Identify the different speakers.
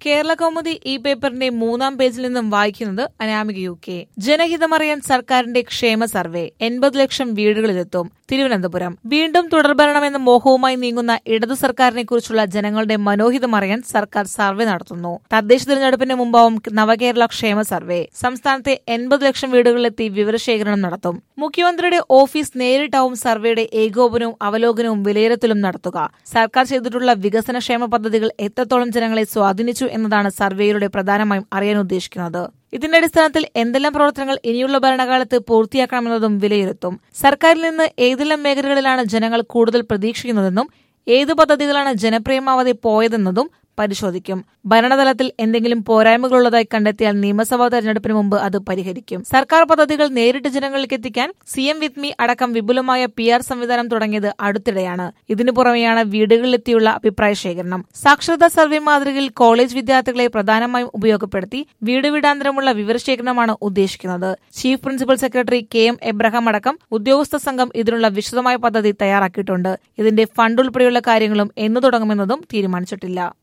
Speaker 1: കേരള കൗമുദി ഈ പേപ്പറിന്റെ മൂന്നാം പേജിൽ നിന്നും വായിക്കുന്നത് അനാമിക യു കെ ജനഹിതമറിയാൻ സർക്കാരിന്റെ ക്ഷേമ സർവേ എൺപത് ലക്ഷം വീടുകളിലെത്തും തിരുവനന്തപുരം വീണ്ടും തുടർഭരണമെന്ന മോഹവുമായി നീങ്ങുന്ന ഇടതു സർക്കാരിനെ കുറിച്ചുള്ള ജനങ്ങളുടെ മനോഹിതമറിയാൻ സർക്കാർ സർവേ നടത്തുന്നു തദ്ദേശ തിരഞ്ഞെടുപ്പിന് മുമ്പാവും നവകേരള ക്ഷേമ സർവേ സംസ്ഥാനത്തെ എൺപത് ലക്ഷം വീടുകളിലെത്തി വിവരശേഖരണം നടത്തും മുഖ്യമന്ത്രിയുടെ ഓഫീസ് നേരിട്ടാവും സർവേയുടെ ഏകോപനവും അവലോകനവും വിലയിരുത്തലും നടത്തുക സർക്കാർ ചെയ്തിട്ടുള്ള വികസനക്ഷേമ പദ്ധതികൾ എത്രത്തോളം ജനങ്ങളെ സ്വാധീനിച്ചു എന്നതാണ് സർവേയിലൂടെ പ്രധാനമായും അറിയാൻ ഉദ്ദേശിക്കുന്നത് ഇതിന്റെ അടിസ്ഥാനത്തിൽ എന്തെല്ലാം പ്രവർത്തനങ്ങൾ ഇനിയുള്ള ഭരണകാലത്ത് പൂർത്തിയാക്കണമെന്നതും വിലയിരുത്തും സർക്കാരിൽ നിന്ന് ഏതെല്ലാം മേഖലകളിലാണ് ജനങ്ങൾ കൂടുതൽ പ്രതീക്ഷിക്കുന്നതെന്നും ഏതു പദ്ധതികളാണ് ജനപ്രിയമാവാതെ പോയതെന്നതും പരിശോധിക്കും ഭരണതലത്തിൽ എന്തെങ്കിലും പോരായ്മകളുള്ളതായി കണ്ടെത്തിയാൽ നിയമസഭാ തെരഞ്ഞെടുപ്പിന് മുമ്പ് അത് പരിഹരിക്കും സർക്കാർ പദ്ധതികൾ നേരിട്ട് ജനങ്ങളിലേക്ക് എത്തിക്കാൻ സി എം വിത്ത് മീ അടക്കം വിപുലമായ പി ആർ സംവിധാനം തുടങ്ങിയത് അടുത്തിടെയാണ് ഇതിനു പുറമെയാണ് വീടുകളിലെത്തിയുള്ള അഭിപ്രായ ശേഖരണം സാക്ഷരതാ സർവേ മാതൃകയിൽ കോളേജ് വിദ്യാർത്ഥികളെ പ്രധാനമായും ഉപയോഗപ്പെടുത്തി വീട് വീടാന്തരമുള്ള വിവരശേഖരണമാണ് ഉദ്ദേശിക്കുന്നത് chief principal secretary K M Abraham അടക്കം ഉദ്യോഗസ്ഥ സംഘം ഇതിനുള്ള വിശദമായ പദ്ധതി തയ്യാറാക്കിയിട്ടുണ്ട് ഇതിന്റെ ഫണ്ട് ഉൾപ്പെടെയുള്ള കാര്യങ്ങളും എന്നു തുടങ്ങുമെന്നതും തീരുമാനിച്ചിട്ടില്ല